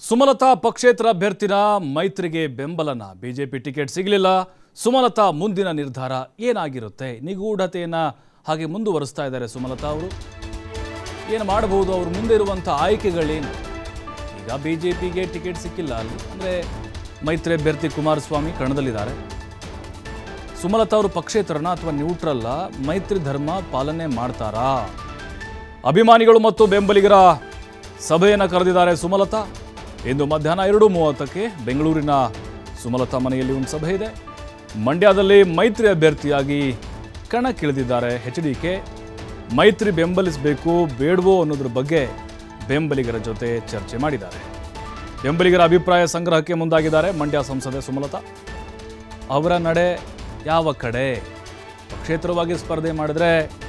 ಸುಮಲತಾ ಪಕ್ಷೇತರ ಅಭ್ಯರ್ಥಿನ ಮೈತ್ರಿಗೆ ಬೆಂಬಲನ BJP ticket ಸಿಗಲಿಲ್ಲ ಸುಮಲತಾ ಮುಂದಿನ ನಿರ್ಧಾರ ಏನಾಗಿರುತ್ತೆ ನಿಗೂಢತೆಯನ್ನ ಹಾಗೆ ಮುಂದುವರಿಸ್ತಾ ಇದ್ದಾರೆ ಸುಮಲತಾ ಅವರು ಏನು ಮಾಡಬಹುದು ಅವ್ರ ಮುಂದೆ ಇರುವಂಥ ಆಯ್ಕೆಗಳೇನು ಈಗ ಬಿಜೆಪಿಗೆ ಟಿಕೆಟ್ ಸಿಕ್ಕಿಲ್ಲ ಅಲ್ಲಿ ಅಂದರೆ ಮೈತ್ರಿ ಅಭ್ಯರ್ಥಿ ಕುಮಾರಸ್ವಾಮಿ ಕಣದಲ್ಲಿದ್ದಾರೆ ಸುಮಲತಾ ಅವರು ಪಕ್ಷೇತರನ ಅಥವಾ ನ್ಯೂಟ್ರಲ್ಲ ಮೈತ್ರಿ ಧರ್ಮ ಪಾಲನೆ ಮಾಡ್ತಾರಾ ಅಭಿಮಾನಿಗಳು ಮತ್ತು ಬೆಂಬಲಿಗರ ಸಭೆಯನ್ನು ಕರೆದಿದ್ದಾರೆ ಸುಮಲತಾ ಇಂದು ಮಧ್ಯಾಹ್ನ ಎರಡು ಮೂವತ್ತಕ್ಕೆ ಬೆಂಗಳೂರಿನ ಸುಮಲತಾ ಮನೆಯಲ್ಲಿ ಒಂದು ಸಭೆ ಇದೆ ಮಂಡ್ಯದಲ್ಲಿ ಮೈತ್ರಿ ಅಭ್ಯರ್ಥಿಯಾಗಿ ಕಣಕ್ಕಿಳಿದಿದ್ದಾರೆ ಎಚ್ ಡಿ ಕೆ ಮೈತ್ರಿ ಬೆಂಬಲಿಸಬೇಕು ಬೇಡವೋ ಅನ್ನೋದ್ರ ಬಗ್ಗೆ ಬೆಂಬಲಿಗರ ಜೊತೆ ಚರ್ಚೆ ಮಾಡಿದ್ದಾರೆ ಬೆಂಬಲಿಗರ ಅಭಿಪ್ರಾಯ ಸಂಗ್ರಹಕ್ಕೆ ಮುಂದಾಗಿದ್ದಾರೆ ಮಂಡ್ಯ ಸಂಸದೆ ಸುಮಲತಾ ಅವರ ನಡೆ ಯಾವ ಕಡೆ ಪಕ್ಷೇತರವಾಗಿ ಸ್ಪರ್ಧೆ ಮಾಡಿದ್ರೆ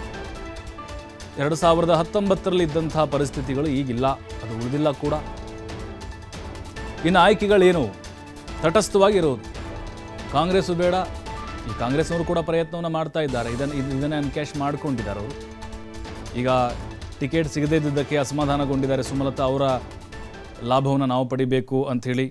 ಎರಡು ಸಾವಿರದ ಹತ್ತೊಂಬತ್ತರಲ್ಲಿ ಇದ್ದಂತಹ ಪರಿಸ್ಥಿತಿಗಳು ಈಗಿಲ್ಲ ಅದು ಉಳಿದಿಲ್ಲ ಕೂಡ ಇನ್ನು ಆಯ್ಕೆಗಳೇನು ತಟಸ್ಥವಾಗಿ ಇರೋದು ಕಾಂಗ್ರೆಸ್ಸು ಬೇಡ ಈ ಕಾಂಗ್ರೆಸ್ನವರು ಕೂಡ ಪ್ರಯತ್ನವನ್ನು ಮಾಡ್ತಾ ಇದ್ದಾರೆ ಇದನ್ನು ಇದು- ಇದನ್ನೇ ಅನ್ಕ್ಯಾಶ್ ಮಾಡ್ಕೊಂಡಿದ್ದಾರೆ ಅವರು ಈಗ ಟಿಕೆಟ್ ಸಿಗದೇ ಇದ್ದಿದ್ದಕ್ಕೆ ಅಸಮಾಧಾನಗೊಂಡಿದ್ದಾರೆ ಸುಮಲತಾ ಅವರ ಲಾಭವನ್ನು ನಾವು ಪಡಿಬೇಕು ಅಂಥೇಳಿ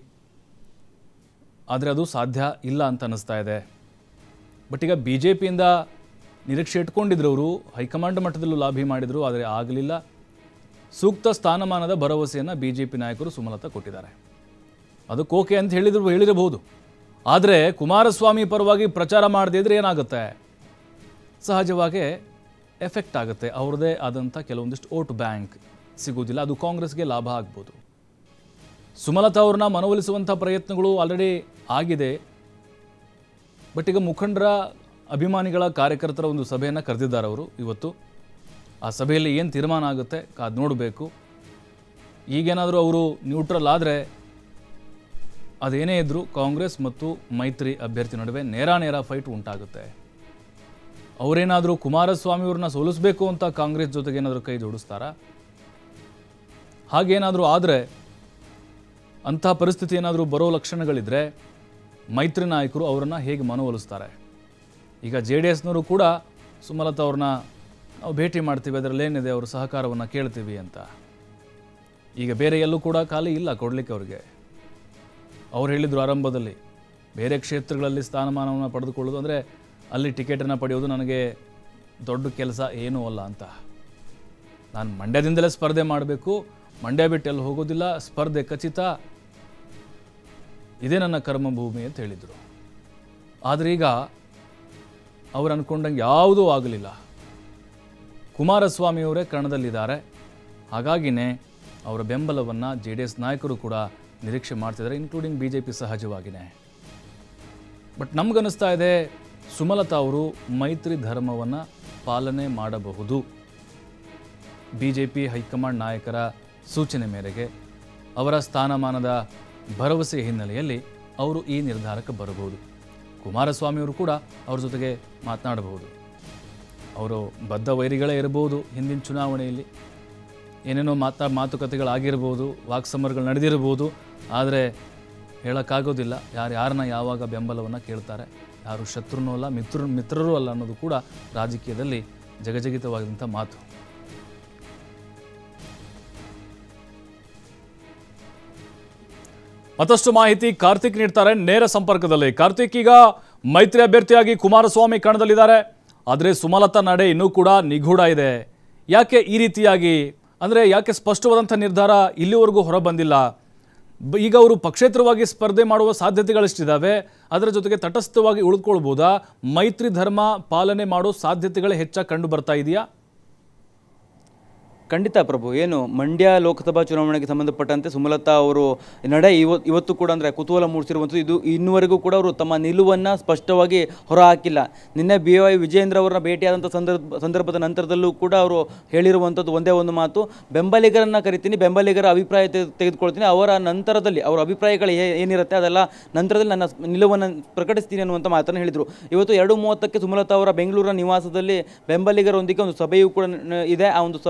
ಆದರೆ ಅದು ಸಾಧ್ಯ ಇಲ್ಲ ಅಂತ ಅನ್ನಿಸ್ತಾ ಇದೆ ಬಟ್ ಈಗ ಬಿ ಜೆ ಪಿಯಿಂದ ನಿರೀಕ್ಷೆ ಇಟ್ಕೊಂಡಿದ್ರು ಅವರು ಹೈಕಮಾಂಡ್ ಮಟ್ಟದಲ್ಲೂ ಲಾಭಿ ಮಾಡಿದರು ಆದರೆ ಆಗಲಿಲ್ಲ ಸೂಕ್ತ ಸ್ಥಾನಮಾನದ ಭರವಸೆಯನ್ನು ಬಿ ಜೆ ಪಿ ನಾಯಕರು ಸುಮಲತಾ ಕೊಟ್ಟಿದ್ದಾರೆ ಅದಕ್ಕೆ ಓಕೆ ಅಂತ ಹೇಳಿದ್ರು ಹೇಳಿರಬಹುದು ಆದರೆ ಕುಮಾರಸ್ವಾಮಿ ಪರವಾಗಿ ಪ್ರಚಾರ ಮಾಡದೇ ಇದ್ರೆ ಏನಾಗುತ್ತೆ ಸಹಜವಾಗಿ ಎಫೆಕ್ಟ್ ಆಗುತ್ತೆ ಅವ್ರದ್ದೇ ಆದಂಥ ಕೆಲವೊಂದಿಷ್ಟು ಓಟ್ ಬ್ಯಾಂಕ್ ಸಿಗೋದಿಲ್ಲ ಅದು ಕಾಂಗ್ರೆಸ್ಗೆ ಲಾಭ ಆಗ್ಬೋದು ಸುಮಲತಾ ಅವ್ರನ್ನ ಮನವೊಲಿಸುವಂಥ ಪ್ರಯತ್ನಗಳು ಆಲ್ರೆಡಿ ಆಗಿದೆ ಬಟ್ ಈಗ ಮುಖಂಡರ ಅಭಿಮಾನಿಗಳ ಕಾರ್ಯಕರ್ತರ ಒಂದು ಸಭೆಯನ್ನು ಕರೆದಿದ್ದಾರೆ ಅವರು ಇವತ್ತು ಆ ಸಭೆಯಲ್ಲಿ ಏನು ತೀರ್ಮಾನ ಆಗುತ್ತೆ ಕಾದು ನೋಡಬೇಕು ಈಗೇನಾದರೂ ಅವರು ನ್ಯೂಟ್ರಲ್ ಆದರೆ ಅದೇನೇ ಇದ್ದರೂ ಕಾಂಗ್ರೆಸ್ ಮತ್ತು ಮೈತ್ರಿ ಅಭ್ಯರ್ಥಿ ನಡುವೆ ನೇರ ನೇರ ಫೈಟ್ ಉಂಟಾಗುತ್ತೆ ಅವರೇನಾದರೂ ಕುಮಾರಸ್ವಾಮಿಯವ್ರನ್ನ ಸೋಲಿಸಬೇಕು ಅಂತ ಕಾಂಗ್ರೆಸ್ ಜೊತೆಗೆ ಏನಾದರೂ ಕೈ ಜೋಡಿಸ್ತಾರಾ ಹಾಗೇನಾದರೂ ಆದರೆ ಅಂಥ ಪರಿಸ್ಥಿತಿ ಏನಾದರೂ ಬರೋ ಲಕ್ಷಣಗಳಿದ್ದರೆ ಮೈತ್ರಿ ನಾಯಕರು ಅವರನ್ನು ಹೇಗೆ ಮನವೊಲಿಸ್ತಾರೆ ಈಗ ಜೆ ಡಿ ಎಸ್ನವರು ಕೂಡ ಸುಮಲತಾ ಅವ್ರನ್ನ ನಾವು ಭೇಟಿ ಮಾಡ್ತೀವಿ ಅದರಲ್ಲಿ ಏನಿದೆ ಅವ್ರ ಸಹಕಾರವನ್ನು ಕೇಳ್ತೀವಿ ಅಂತ ಈಗ ಬೇರೆ ಎಲ್ಲೂ ಕೂಡ ಖಾಲಿ ಇಲ್ಲ ಕೊಡಲಿಕ್ಕೆ ಅವ್ರಿಗೆ ಅವ್ರು ಹೇಳಿದರು ಆರಂಭದಲ್ಲಿ ಬೇರೆ ಕ್ಷೇತ್ರಗಳಲ್ಲಿ ಸ್ಥಾನಮಾನವನ್ನು ಪಡೆದುಕೊಳ್ಳೋದು ಅಂದರೆ ಅಲ್ಲಿ ಟಿಕೆಟನ್ನು ಪಡೆಯೋದು ನನಗೆ ದೊಡ್ಡ ಕೆಲಸ ಏನೂ ಅಲ್ಲ ಅಂತ ನಾನು ಮಂಡ್ಯದಿಂದಲೇ ಸ್ಪರ್ಧೆ ಮಾಡಬೇಕು ಮಂಡ್ಯ ಬಿಟ್ಟು ಎಲ್ಲಿ ಹೋಗೋದಿಲ್ಲ ಸ್ಪರ್ಧೆ ಖಚಿತ ಇದೇ ನನ್ನ ಕರ್ಮಭೂಮಿ ಅಂತ ಹೇಳಿದರು ಆದರೆ ಈಗ ಅವ್ರು ಅಂದ್ಕೊಂಡಂಗೆ ಯಾವುದೂ ಆಗಲಿಲ್ಲ ಕುಮಾರಸ್ವಾಮಿಯವರೇ ಕಣದಲ್ಲಿದ್ದಾರೆ ಹಾಗಾಗಿನೇ ಅವರ ಬೆಂಬಲವನ್ನು ಜೆ ಡಿ ಎಸ್ ನಾಯಕರು ಕೂಡ ನಿರೀಕ್ಷೆ ಮಾಡ್ತಿದ್ದಾರೆ ಇನ್ಕ್ಲೂಡಿಂಗ್ ಬಿ ಜೆ ಪಿ ಸಹಜವಾಗಿಯೇ ಬಟ್ ನಮಗನ್ನಿಸ್ತಾ ಇದೆ ಸುಮಲತಾ ಅವರು ಮೈತ್ರಿ ಧರ್ಮವನ್ನು ಪಾಲನೆ ಮಾಡಬಹುದು ಬಿ ಜೆ ಪಿ ಹೈಕಮಾಂಡ್ ನಾಯಕರ ಸೂಚನೆ ಮೇರೆಗೆ ಅವರ ಸ್ಥಾನಮಾನದ ಭರವಸೆ ಹಿನ್ನೆಲೆಯಲ್ಲಿ ಅವರು ಈ ನಿರ್ಧಾರಕ್ಕೆ ಬರಬಹುದು ಕುಮಾರಸ್ವಾಮಿಯವರು ಕೂಡ ಅವ್ರ ಜೊತೆಗೆ ಮಾತನಾಡಬಹುದು ಅವರು ಬದ್ಧ ವೈರಿಗಳೇ ಇರಬಹುದು ಹಿಂದಿನ ಚುನಾವಣೆಯಲ್ಲಿ ಏನೇನೋ ಮಾತಾ ಮಾತುಕತೆಗಳಾಗಿರ್ಬೋದು ವಾಕ್ಸಮರಗಳು ನಡೆದಿರ್ಬೋದು ಆದರೆ ಹೇಳೋಕ್ಕಾಗೋದಿಲ್ಲ ಯಾರು ಯಾರನ್ನ ಯಾವಾಗ ಬೆಂಬಲವನ್ನು ಕೇಳ್ತಾರೆ ಯಾರು ಶತ್ರುನೂ ಅಲ್ಲ ಮಿತ್ರ ಮಿತ್ರರೂ ಅಲ್ಲ ಅನ್ನೋದು ಕೂಡ ರಾಜಕೀಯದಲ್ಲಿ ಜಗಜಗಿತವಾದಂಥ ಮಾತು ಮತ್ತಷ್ಟು ಮಾಹಿತಿ ಕಾರ್ತಿಕ್ ನೀಡ್ತಾರೆ ನೇರ ಸಂಪರ್ಕದಲ್ಲಿ ಕಾರ್ತಿಕ್ ಈಗ ಮೈತ್ರಿ ಅಭ್ಯರ್ಥಿಯಾಗಿ ಕುಮಾರಸ್ವಾಮಿ ಕಣದಲ್ಲಿದ್ದಾರೆ ಆದರೆ ಸುಮಲತಾ ನಡೆ ಇನ್ನೂ ಕೂಡ ನಿಗೂಢ ಇದೆ ಯಾಕೆ ಈ ರೀತಿಯಾಗಿ ಅಂದರೆ ಯಾಕೆ ಸ್ಪಷ್ಟವಾದಂಥ ನಿರ್ಧಾರ ಇಲ್ಲಿವರೆಗೂ ಹೊರ ಬಂದಿಲ್ಲ ಬ- ಈಗ ಅವರು ಪಕ್ಷೇತರವಾಗಿ ಸ್ಪರ್ಧೆ ಮಾಡುವ ಸಾಧ್ಯತೆಗಳಷ್ಟಿದ್ದಾವೆ ಅದರ ಜೊತೆಗೆ ತಟಸ್ಥವಾಗಿ ಉಳಿದುಕೊಳ್ಬೋದಾ ಮೈತ್ರಿ ಧರ್ಮ ಪಾಲನೆ ಮಾಡೋ ಸಾಧ್ಯತೆಗಳೇ ಹೆಚ್ಚಾಗಿ ಕಂಡು ಬರ್ತಾ ಇದೆಯಾ ಖಂಡಿತ ಪ್ರಭು ಏನು ಮಂಡ್ಯ ಲೋಕಸಭಾ ಚುನಾವಣೆಗೆ ಸಂಬಂಧಪಟ್ಟಂತೆ ಸುಮಲತಾ ಅವರು ನಡೆ ಇವತ್ತು ಇವತ್ತು ಕೂಡ ಅಂದರೆ ಕುತೂಹಲ ಮೂಡಿಸಿರುವಂಥದ್ದು ಇದು ಇನ್ನುವರೆಗೂ ಕೂಡ ಅವರು ತಮ್ಮ ನಿಲುವನ್ನು ಸ್ಪಷ್ಟವಾಗಿ ಹೊರಹಾಕಿಲ್ಲ ನಿನ್ನೆ ಬಿ ವೈ ವಿಜೇಂದ್ರ ಅವರನ್ನ ಭೇಟಿಯಾದಂಥ ಸಂದರ್ಭ ಸಂದರ್ಭದ ನಂತರದಲ್ಲೂ ಕೂಡ ಅವರು ಹೇಳಿರುವಂಥದ್ದು ಒಂದೇ ಒಂದು ಮಾತು ಬೆಂಬಲಿಗರನ್ನು ಕರಿತೀನಿ ಬೆಂಬಲಿಗರ ಅಭಿಪ್ರಾಯ ತೆಗೆ- ತೆಗೆದುಕೊಳ್ತೀನಿ ಅವರ ನಂತರದಲ್ಲಿ ಅವರ ಅಭಿಪ್ರಾಯಗಳು ಏ- ಏನಿರುತ್ತೆ ಅದೆಲ್ಲ ನಂತರದಲ್ಲಿ ನನ್ನ ನಿಲುವನ್ನು ಪ್ರಕಟಿಸ್ತೀನಿ ಅನ್ನುವಂಥ ಮಾತನ್ನು ಹೇಳಿದರು ಇವತ್ತು ಎರಡು ಮೂವತ್ತಕ್ಕೆ ಸುಮಲತಾ ಅವರ ಬೆಂಗಳೂರಿನ ನಿವಾಸದಲ್ಲಿ ಬೆಂಬಲಿಗರೊಂದಿಗೆ ಒಂದು ಸಭೆಯೂ ಕೂಡ ನ- ಇದೆ ಆ ಒಂದು ಸಭೆಯಲ್ಲಿ ಪ್ರಮುಖ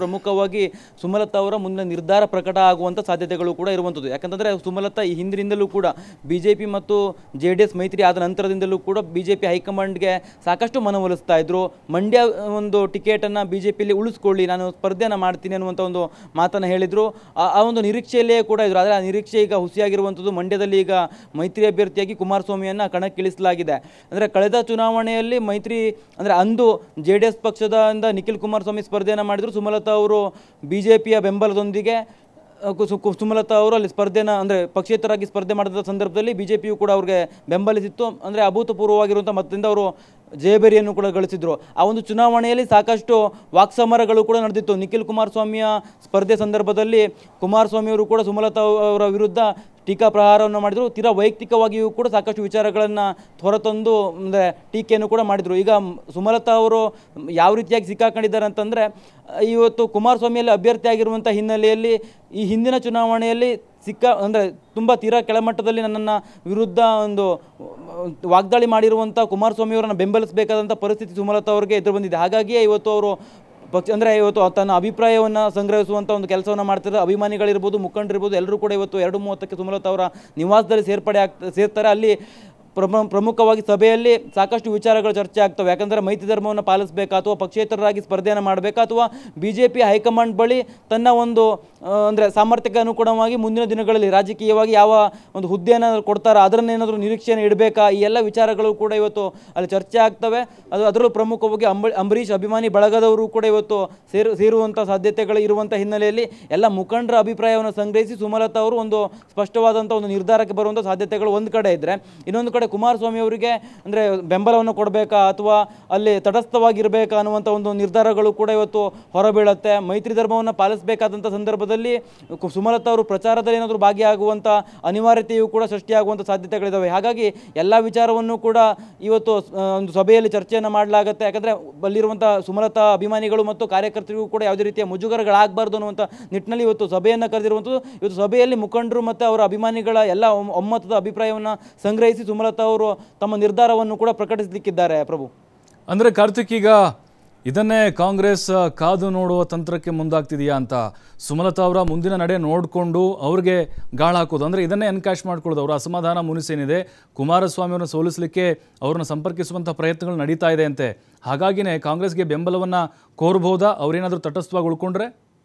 ಪ್ರಮುಖವಾಗಿ ಸುಮಲತಾ ಅವರ ಮುಂದಿನ ನಿರ್ಧಾರ ಪ್ರಕಟ ಆಗುವಂಥ ಸಾಧ್ಯತೆಗಳು ಕೂಡ ಇರುವಂಥದ್ದು ಯಾಕಂತಂದರೆ ಸುಮಲತಾ ಈ ಹಿಂದಿನಿಂದಲೂ ಕೂಡ ಬಿ ಜೆ ಪಿ ಮತ್ತು ಜೆ ಡಿ ಎಸ್ ಮೈತ್ರಿ ಆದ ನಂತರದಿಂದಲೂ ಕೂಡ ಬಿ ಜೆ ಪಿ ಹೈಕಮಾಂಡ್ಗೆ ಸಾಕಷ್ಟು ಮನವೊಲಿಸ್ತಾ ಇದ್ರು ಮಂಡ್ಯ ಒಂದು ಟಿಕೆಟನ್ನು ಬಿ ಜೆ ಪಿಲಿ ಉಳಿಸ್ಕೊಳ್ಳಿ ನಾನು ಸ್ಪರ್ಧೆಯನ್ನು ಮಾಡ್ತೀನಿ ಅನ್ನುವಂಥ ಒಂದು ಮಾತನ್ನು ಹೇಳಿದರು ಆ- ಆ ಒಂದು ನಿರೀಕ್ಷೆಯಲ್ಲೇ ಕೂಡ ಇದ್ರು ಆದರೆ ಆ ನಿರೀಕ್ಷೆ ಈಗ ಹುಸಿಯಾಗಿರುವಂಥದ್ದು ಮಂಡ್ಯದಲ್ಲಿ ಈಗ ಮೈತ್ರಿ ಅಭ್ಯರ್ಥಿಯಾಗಿ ಕುಮಾರಸ್ವಾಮಿಯನ್ನು ಕಣಕ್ಕಿಳಿಸಲಾಗಿದೆ ಅಂದರೆ ಕಳೆದ ಚುನಾವಣೆಯಲ್ಲಿ ಮೈತ್ರಿ ಅಂದರೆ ಅಂದು ಜೆ ಡಿ ಎಸ್ ಪಕ್ಷದಿಂದ ನಿಖಿಲ್ ಕುಮಾರಸ್ವಾಮಿ ಸ್ಪರ್ಧೆಯನ್ನು ಮಾಡಿದರು ಸುಮಲತಾ ಅವರು ಬಿ ಜೆ ಪಿಯ ಬೆಂಬಲದೊಂದಿಗೆ ಅಹ್, ಕು- ಕು- ಸುಮಲತಾ ಅವರು ಅಲ್ಲಿ ಸ್ಪರ್ಧೆನ ಅಂದರೆ ಪಕ್ಷೇತರಾಗಿ ಸ್ಪರ್ಧೆ ಮಾಡಿದ ಸಂದರ್ಭದಲ್ಲಿ ಬಿ ಜೆ ಪಿಯು ಕೂಡ ಅವ್ರಿಗೆ ಬೆಂಬಲಿಸಿತ್ತು ಅಂದರೆ ಅಭೂತಪೂರ್ವವಾಗಿರುವಂಥ ಮತದಿಂದ ಅವರು ಜಯಬೇರಿಯನ್ನು ಕೂಡ ಗಳಿಸಿದ್ರು ಆ ಒಂದು ಚುನಾವಣೆಯಲ್ಲಿ ಸಾಕಷ್ಟು ವಾಕ್ಸಮರಗಳು ಕೂಡ ನಡೆದಿತ್ತು ನಿಖಿಲ್ ಕುಮಾರಸ್ವಾಮಿಯ ಸ್ಪರ್ಧೆ ಸಂದರ್ಭದಲ್ಲಿ ಕುಮಾರಸ್ವಾಮಿ ಅವರು ಕೂಡ ಸುಮಲತಾ ಅವರ ವಿರುದ್ಧ ಟೀಕಾ ಪ್ರಹಾರವನ್ನು ಮಾಡಿದರು ತೀರಾ ವೈಯಕ್ತಿಕವಾಗಿಯೂ ಕೂಡ ಸಾಕಷ್ಟು ವಿಚಾರಗಳನ್ನು ಹೊರತಂದು ಅಂದರೆ ಟೀಕೆಯನ್ನು ಕೂಡ ಮಾಡಿದರು ಈಗ ಮ್- ಸುಮಲತಾ ಅವರು ಯಾವ ರೀತಿಯಾಗಿ ಸಿಕ್ಕಾಕೊಂಡಿದ್ದಾರೆ ಅಂತಂದರೆ ಇವತ್ತು ಕುಮಾರಸ್ವಾಮಿಯಲ್ಲಿ ಅಭ್ಯರ್ಥಿ ಆಗಿರುವಂಥ ಹಿನ್ನೆಲೆಯಲ್ಲಿ ಈ ಹಿಂದಿನ ಚುನಾವಣೆಯಲ್ಲಿ ಸಿಕ್ಕ ಅಂದರೆ ತುಂಬ ತೀರಾ ಕೆಳಮಟ್ಟದಲ್ಲಿ ನನ್ನನ್ನು ವಿರುದ್ಧ ಒಂದು ಅಹ್, ವಾಗ್ದಾಳಿ ಮಾಡಿರುವಂಥ ಕುಮಾರಸ್ವಾಮಿಯವರನ್ನು ಬೆಂಬಲಿಸಬೇಕಾದಂಥ ಪರಿಸ್ಥಿತಿ ಸುಮಲತಾ ಅವರಿಗೆ ಎದುರು ಬಂದಿದೆ ಹಾಗಾಗಿಯೇ ಇವತ್ತು ಅವರು ಪಕ್ಷ ಅಂದರೆ ಇವತ್ತು ತನ್ನ ಅಭಿಪ್ರಾಯವನ್ನು ಸಂಗ್ರಹಿಸುವಂಥ ಒಂದು ಕೆಲಸವನ್ನು ಮಾಡ್ತಿದ್ದಾರೆ ಅಭಿಮಾನಿಗಳಿರ್ಬೋದು ಮುಖಂಡರಿರ್ಬೋದು ಎಲ್ಲರೂ ಕೂಡ ಇವತ್ತು ಎರಡು ಮೂವತ್ತಕ್ಕೆ ಸುಮಲತಾ ಅವರ ನಿವಾಸದಲ್ಲಿ ಸೇರ್ಪಡೆ ಆಗ್ತ ಸೇರ್ತಾರೆ ಅಲ್ಲಿ ಪ್ರಮ ಪ್ರಮುಖವಾಗಿ ಸಭೆಯಲ್ಲಿ ಸಾಕಷ್ಟು ವಿಚಾರಗಳು ಚರ್ಚೆ ಆಗ್ತವೆ ಯಾಕಂದರೆ ಮೈತ್ರಿ ಧರ್ಮವನ್ನು ಪಾಲಿಸಬೇಕಾ ಅಥವಾ ಪಕ್ಷೇತರರಾಗಿ ಸ್ಪರ್ಧೆಯನ್ನು ಮಾಡಬೇಕಾ ಅಥವಾ ಬಿ ಜೆ ಪಿ ಹೈಕಮಾಂಡ್ ಬಳಿ ತನ್ನ ಒಂದು ಅಂದರೆ ಸಾಮರ್ಥ್ಯಕ್ಕೆ ಅನುಗುಣವಾಗಿ ಮುಂದಿನ ದಿನಗಳಲ್ಲಿ ರಾಜಕೀಯವಾಗಿ ಯಾವ ಒಂದು ಹುದ್ದೆಯನ್ನು ಕೊಡ್ತಾರೋ ಅದರನ್ನೇನಾದರೂ ನಿರೀಕ್ಷೆಯನ್ನು ಇಡಬೇಕಾ ಈ ಎಲ್ಲ ವಿಚಾರಗಳು ಕೂಡ ಇವತ್ತು ಅಲ್ಲಿ ಚರ್ಚೆ ಆಗ್ತವೆ ಅದು ಅದರಲ್ಲೂ ಪ್ರಮುಖವಾಗಿ ಅಂಬ ಅಂಬರೀಷ್ ಅಭಿಮಾನಿ ಬಳಗದವರು ಕೂಡ ಇವತ್ತು ಸೇರು ಸೇರುವಂಥ ಸಾಧ್ಯತೆಗಳು ಇರುವಂಥ ಹಿನ್ನೆಲೆಯಲ್ಲಿ ಎಲ್ಲ ಮುಖಂಡರ ಅಭಿಪ್ರಾಯವನ್ನು ಸಂಗ್ರಹಿಸಿ ಸುಮಲತಾ ಅವರು ಒಂದು ಸ್ಪಷ್ಟವಾದಂಥ ಒಂದು ನಿರ್ಧಾರಕ್ಕೆ ಬರುವಂಥ ಸಾಧ್ಯತೆಗಳು ಒಂದು ಕಡೆ ಇದ್ದರೆ ಇನ್ನೊಂದು ಕಡೆ ಕುಮಾರಸ್ವಾಮಿ ಅವರಿಗೆ ಅಂದರೆ ಬೆಂಬಲವನ್ನು ಕೊಡಬೇಕಾ ಅಥವಾ ಅಲ್ಲಿ ತಟಸ್ಥವಾಗಿರಬೇಕಾ ಅನ್ನುವಂಥ ಒಂದು ನಿರ್ಧಾರಗಳು ಕೂಡ ಇವತ್ತು ಹೊರಬೀಳುತ್ತೆ ಮೈತ್ರಿ ಧರ್ಮವನ್ನು ಪಾಲಿಸಬೇಕಾದಂಥ ಸಂದರ್ಭದಲ್ಲಿ ಕು- ಸುಮಲತಾ ಅವರು ಪ್ರಚಾರದಲ್ಲಿ ಏನಾದರೂ ಭಾಗಿಯಾಗುವಂಥ ಅನಿವಾರ್ಯತೆಯೂ ಕೂಡ ಸೃಷ್ಟಿಯಾಗುವಂಥ ಸಾಧ್ಯತೆಗಳಿದ್ದಾವೆ ಹಾಗಾಗಿ ಎಲ್ಲ ವಿಚಾರವನ್ನು ಕೂಡ ಇವತ್ತು ಆ, ಒಂದು ಸಭೆಯಲ್ಲಿ ಚರ್ಚೆಯನ್ನು ಮಾಡಲಾಗುತ್ತೆ ಯಾಕಂದರೆ ಅಲ್ಲಿರುವಂಥ ಸುಮಲತಾ ಅಭಿಮಾನಿಗಳು ಮತ್ತು ಕಾರ್ಯಕರ್ತರಿಗೂ ಕೂಡ ಯಾವುದೇ ರೀತಿಯ ಮುಜುಗರಗಳಾಗಬಾರ್ದು ಅನ್ನುವಂಥ ನಿಟ್ಟಿನಲ್ಲಿ ಇವತ್ತು ಸಭೆಯನ್ನು ಕರೆದಿರುವಂಥದ್ದು ಇವತ್ತು ಸಭೆಯಲ್ಲಿ ಮುಖಂಡರು ಮತ್ತು ಅವರ ಅಭಿಮಾನಿಗಳ ಎಲ್ಲ ಒಮ್- ಒಮ್ಮತದ ಅಭಿಪ್ರಾಯವನ್ನು ಸಂಗ್ರಹಿಸಿ ಸುಮಲತಾ ಅವರು ತಮ್ಮ ನಿರ್ಧಾರವನ್ನು ಕೂಡ ಪ್ರಕಟಿಸಲಿಕ್ಕಿದ್ದಾರೆ ಪ್ರಭು ಅಂದರೆ ಕಾರ್ತಿಕ್ ಈಗ ಇದನ್ನೇ ಕಾಂಗ್ರೆಸ್ ಆ, ಕಾದು ನೋಡುವ ತಂತ್ರಕ್ಕೆ ಮುಂದಾಗ್ತಿದೆಯಾ ಅಂತ ಸುಮಲತಾ ಅವರ ಮುಂದಿನ ನಡೆ ನೋಡಿಕೊಂಡು ಅವ್ರಿಗೆ ಗಾಳ ಹಾಕೋದು ಅಂದರೆ ಇದನ್ನೇ ಎನ್ಕ್ಯಾಶ್ ಮಾಡ್ಕೊಳ್ಳೋದು ಅವರ ಅಸಮಾಧಾನ ಮುನಿಸೇನಿದೆ ಕುಮಾರಸ್ವಾಮಿ ಅವರನ್ನು ಸೋಲಿಸಲಿಕ್ಕೆ ಅವ್ರನ್ನ ಸಂಪರ್ಕಿಸುವಂಥ ಪ್ರಯತ್ನಗಳು ನಡೀತಾ ಇದೆ ಅಂತೆ ಹಾಗಾಗಿನೇ ಕಾಂಗ್ರೆಸ್ಗೆ ಬೆಂಬಲವನ್ನು ಕೋರ್ಬೋದಾ ಅವರೇನಾದರೂ ತಟಸ್ಥವಾಗಿ ಉಳ್ಕೊಂಡ್ರೆ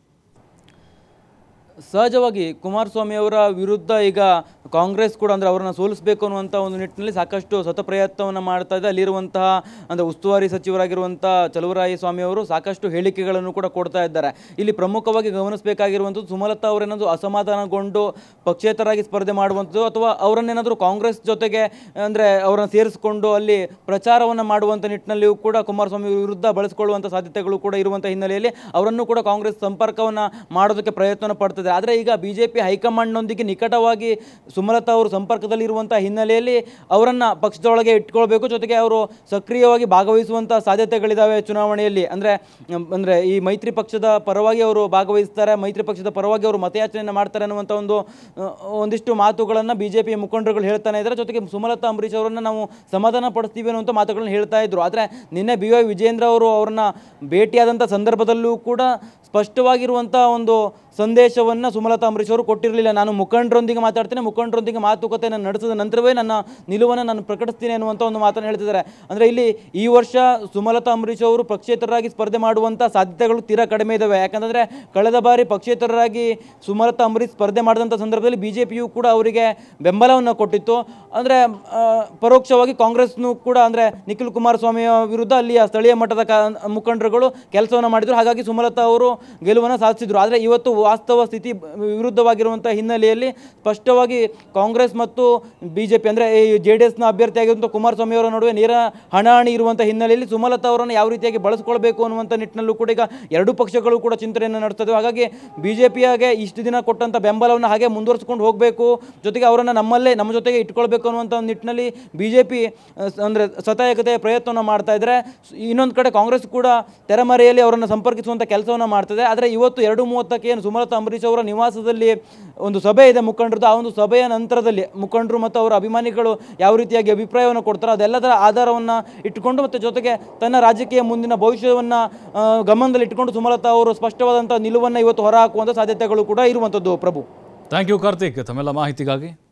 ಸಹಜವಾಗಿ ಕುಮಾರಸ್ವಾಮಿ ಅವರ ವಿರುದ್ಧ ಈಗ ಕಾಂಗ್ರೆಸ್ ಕೂಡ ಅಂದರೆ ಅವರನ್ನು ಸೋಲಿಸಬೇಕು ಅನ್ನುವಂಥ ಒಂದು ನಿಟ್ಟಿನಲ್ಲಿ ಸಾಕಷ್ಟು ಸತ ಪ್ರಯತ್ನವನ್ನು ಮಾಡ್ತಾ ಇದೆ ಅಲ್ಲಿರುವಂತಹ ಅಂದರೆ ಉಸ್ತುವಾರಿ ಸಚಿವರಾಗಿರುವಂಥ ಚಲುವರಾಯ ಸ್ವಾಮಿ ಅವರು ಸಾಕಷ್ಟು ಹೇಳಿಕೆಗಳನ್ನು ಕೂಡ ಕೊಡ್ತಾ ಇದ್ದಾರೆ ಇಲ್ಲಿ ಪ್ರಮುಖವಾಗಿ ಗಮನಿಸಬೇಕಾಗಿರುವಂಥದ್ದು ಸುಮಲತಾ ಅವರೇನಾದರೂ ಅಸಮಾಧಾನಗೊಂಡು ಪಕ್ಷೇತರಾಗಿ ಸ್ಪರ್ಧೆ ಮಾಡುವಂಥದ್ದು ಅಥವಾ ಅವರನ್ನೇನಾದರೂ ಕಾಂಗ್ರೆಸ್ ಜೊತೆಗೆ ಅಂದರೆ ಅವರನ್ನು ಸೇರಿಸಿಕೊಂಡು ಅಲ್ಲಿ ಪ್ರಚಾರವನ್ನು ಮಾಡುವಂಥ ನಿಟ್ಟಿನಲ್ಲಿಯೂ ಕೂಡ ಕುಮಾರಸ್ವಾಮಿ ವಿರುದ್ಧ ಬಳಸಿಕೊಳ್ಳುವಂಥ ಸಾಧ್ಯತೆಗಳು ಕೂಡ ಇರುವಂಥ ಹಿನ್ನೆಲೆಯಲ್ಲಿ ಅವರನ್ನು ಕೂಡ ಕಾಂಗ್ರೆಸ್ ಸಂಪರ್ಕವನ್ನು ಮಾಡೋದಕ್ಕೆ ಪ್ರಯತ್ನ ಪಡ್ತದೆ ಆದರೆ ಈಗ ಬಿ ಜೆ ಪಿ ಹೈಕಮಾಂಡ್ನೊಂದಿಗೆ ನಿಕಟವಾಗಿ ಸುಮಲತಾ ಅವರು ಸಂಪರ್ಕದಲ್ಲಿ ಇರುವಂಥ ಹಿನ್ನೆಲೆಯಲ್ಲಿ ಅವರನ್ನು ಪಕ್ಷದೊಳಗೆ ಇಟ್ಕೊಳ್ಬೇಕು ಜೊತೆಗೆ ಅವರು ಸಕ್ರಿಯವಾಗಿ ಭಾಗವಹಿಸುವಂಥ ಸಾಧ್ಯತೆಗಳಿದ್ದಾವೆ ಚುನಾವಣೆಯಲ್ಲಿ ಅಂದರೆ ಅಂದರೆ ಈ ಮೈತ್ರಿ ಪಕ್ಷದ ಪರವಾಗಿ ಅವರು ಭಾಗವಹಿಸ್ತಾರೆ ಮೈತ್ರಿ ಪಕ್ಷದ ಪರವಾಗಿ ಅವರು ಮತಯಾಚನೆಯನ್ನು ಮಾಡ್ತಾರೆ ಅನ್ನುವಂಥ ಒಂದು ಆ, ಒಂದಿಷ್ಟು ಮಾತುಗಳನ್ನು ಬಿ ಜೆ ಪಿ ಮುಖಂಡರುಗಳು ಹೇಳ್ತಾನೆ ಇದ್ದಾರೆ ಜೊತೆಗೆ ಸುಮಲತಾ ಅಂಬರೀಷ್ ಅವರನ್ನು ನಾವು ಸಮಾಧಾನ ಪಡಿಸ್ತೀವಿ ಅನ್ನುವಂಥ ಮಾತುಗಳನ್ನು ಹೇಳ್ತಾ ಇದ್ರು ಆದರೆ ನಿನ್ನೆ ಬಿ ವೈ ವಿಜೇಂದ್ರ ಅವರು ಅವ್ರನ್ನ ಭೇಟಿಯಾದಂಥ ಸಂದರ್ಭದಲ್ಲೂ ಕೂಡ ಸ್ಪಷ್ಟವಾಗಿರುವಂಥ ಒಂದು ಸಂದೇಶವನ್ನು ಸುಮಲತಾ ಅಂಬರೀಷ್ ಅವರು ಕೊಟ್ಟಿರಲಿಲ್ಲ ನಾನು ಮುಖಂಡರೊಂದಿಗೆ ಮಾತಾಡ್ತೇನೆ ಮುಖಂಡರೊಂದಿಗೆ ಮಾತುಕತೆಯನ್ನು ನಡೆಸಿದ ನಂತರವೇ ನನ್ನ ನಿಲುವನ್ನು ನಾನು ಪ್ರಕಟಿಸ್ತೀನಿ ಅನ್ನುವಂಥ ಒಂದು ಮಾತನ್ನು ಹೇಳ್ತಿದ್ದಾರೆ ಅಂದರೆ ಇಲ್ಲಿ ಈ ವರ್ಷ ಸುಮಲತಾ ಅಂಬರೀಷ್ ಅವರು ಪಕ್ಷೇತರರಾಗಿ ಸ್ಪರ್ಧೆ ಮಾಡುವಂಥ ಸಾಧ್ಯತೆಗಳು ತೀರಾ ಕಡಿಮೆ ಇದ್ದಾವೆ ಯಾಕಂತಂದರೆ ಕಳೆದ ಬಾರಿ ಪಕ್ಷೇತರರಾಗಿ ಸುಮಲತಾ ಅಂಬರೀಷ್ ಸ್ಪರ್ಧೆ ಮಾಡಿದಂಥ ಸಂದರ್ಭದಲ್ಲಿ ಬಿ ಜೆ ಪಿಯು ಕೂಡ ಅವರಿಗೆ ಬೆಂಬಲವನ್ನು ಕೊಟ್ಟಿತ್ತು ಅಂದರೆ ಪರೋಕ್ಷವಾಗಿ ಕಾಂಗ್ರೆಸ್ನು ಕೂಡ ಅಂದರೆ ನಿಖಿಲ್ ಕುಮಾರಸ್ವಾಮಿಯ ವಿರುದ್ಧ ಅಲ್ಲಿಯ ಸ್ಥಳೀಯ ಮಟ್ಟದ ಕ ಮುಖಂಡರುಗಳು ಕೆಲಸವನ್ನು ಮಾಡಿದರು ಹಾಗಾಗಿ ಸುಮಲತಾ ಅವರು ಗೆಲುವನ್ನು ಸಾಧಿಸಿದರು ಆದರೆ ಇವತ್ತು ವಾಸ್ತವ ಸ್ಥಿತಿ ವಿರುದ್ಧವಾಗಿರುವಂಥ ಹಿನ್ನೆಲೆಯಲ್ಲಿ ಸ್ಪಷ್ಟವಾಗಿ ಕಾಂಗ್ರೆಸ್ ಮತ್ತು ಬಿ ಜೆ ಪಿ ಅಂದರೆ ಈ ಜೆ ಡಿ ಎಸ್ನ ಅಭ್ಯರ್ಥಿಯಾಗಿರುವಂಥ ಕುಮಾರಸ್ವಾಮಿ ಅವರ ನಡುವೆ ನೇರ ಹಣಾಹಣಿ ಇರುವಂಥ ಹಿನ್ನೆಲೆಯಲ್ಲಿ ಸುಮಲತಾ ಅವರನ್ನು ಯಾವ ರೀತಿಯಾಗಿ ಬಳಸ್ಕೊಳ್ಬೇಕು ಅನ್ನುವಂಥ ನಿಟ್ಟಿನಲ್ಲೂ ಕೂಡ ಈಗ ಎರಡೂ ಪಕ್ಷಗಳು ಕೂಡ ಚಿಂತನೆಯನ್ನು ನಡೆಸ್ತದೆ ಹಾಗಾಗಿ ಬಿ ಜೆ ಪಿಯಾಗೆ ಇಷ್ಟು ದಿನ ಕೊಟ್ಟಂಥ ಬೆಂಬಲವನ್ನು ಹಾಗೆ ಮುಂದುವರಿಸ್ಕೊಂಡು ಹೋಗಬೇಕು ಜೊತೆಗೆ ಅವರನ್ನು ನಮ್ಮಲ್ಲೇ ನಮ್ಮ ಜೊತೆಗೆ ಇಟ್ಕೊಳ್ಬೇಕು ಅನ್ನುವಂಥ ಒಂದು ನಿಟ್ಟಿನಲ್ಲಿ ಬಿ ಜೆ ಪಿ ಅಂದರೆ ಸತಾಯಕತೆಯ ಪ್ರಯತ್ನವನ್ನು ಮಾಡ್ತಾ ಇದ್ದಾರೆ ಇನ್ನೊಂದು ಕಡೆ ಕಾಂಗ್ರೆಸ್ ಕೂಡ ತೆರೆಮರೆಯಲ್ಲಿ ಅವರನ್ನು ಸಂಪರ್ಕಿಸುವಂಥ ಕೆಲಸವನ್ನು ಮಾಡ್ತದೆ ಆದರೆ ಇವತ್ತು ಎರಡು ಮೂವತ್ತಕ್ಕೆ ಏನು ಸುಮಲತಾ ಸುಮಲತಾ ಅಂಬರೀಶ್ ಅವರ ನಿವಾಸದಲ್ಲಿ ಒಂದು ಸಭೆ ಇದೆ ಮುಖಂಡರದ್ದು ಆ ಒಂದು ಸಭೆಯ ನಂತರದಲ್ಲಿ ಮುಖಂಡರು ಮತ್ತು ಅವರ ಅಭಿಮಾನಿಗಳು ಯಾವ ರೀತಿಯಾಗಿ ಅಭಿಪ್ರಾಯವನ್ನು ಕೊಡ್ತಾರೋ ಅದೆಲ್ಲದರ ಆಧಾರವನ್ನು ಇಟ್ಟುಕೊಂಡು ಮತ್ತು ಜೊತೆಗೆ ತನ್ನ ರಾಜಕೀಯ ಮುಂದಿನ ಭವಿಷ್ಯವನ್ನು ಗಮನದಲ್ಲಿ ಇಟ್ಟುಕೊಂಡು ಸುಮಲತಾ ಅವರು ಸ್ಪಷ್ಟವಾದಂಥ ನಿಲುವನ್ನು ಇವತ್ತು ಹೊರಹಾಕುವಂಥ ಸಾಧ್ಯತೆಗಳು ಕೂಡ ಇರುವಂಥದ್ದು ಪ್ರಭು ಥ್ಯಾಂಕ್ ಯು ಕಾರ್ತಿಕ್ ತಮ್ಮೆಲ್ಲ ಮಾಹಿತಿಗಾಗಿ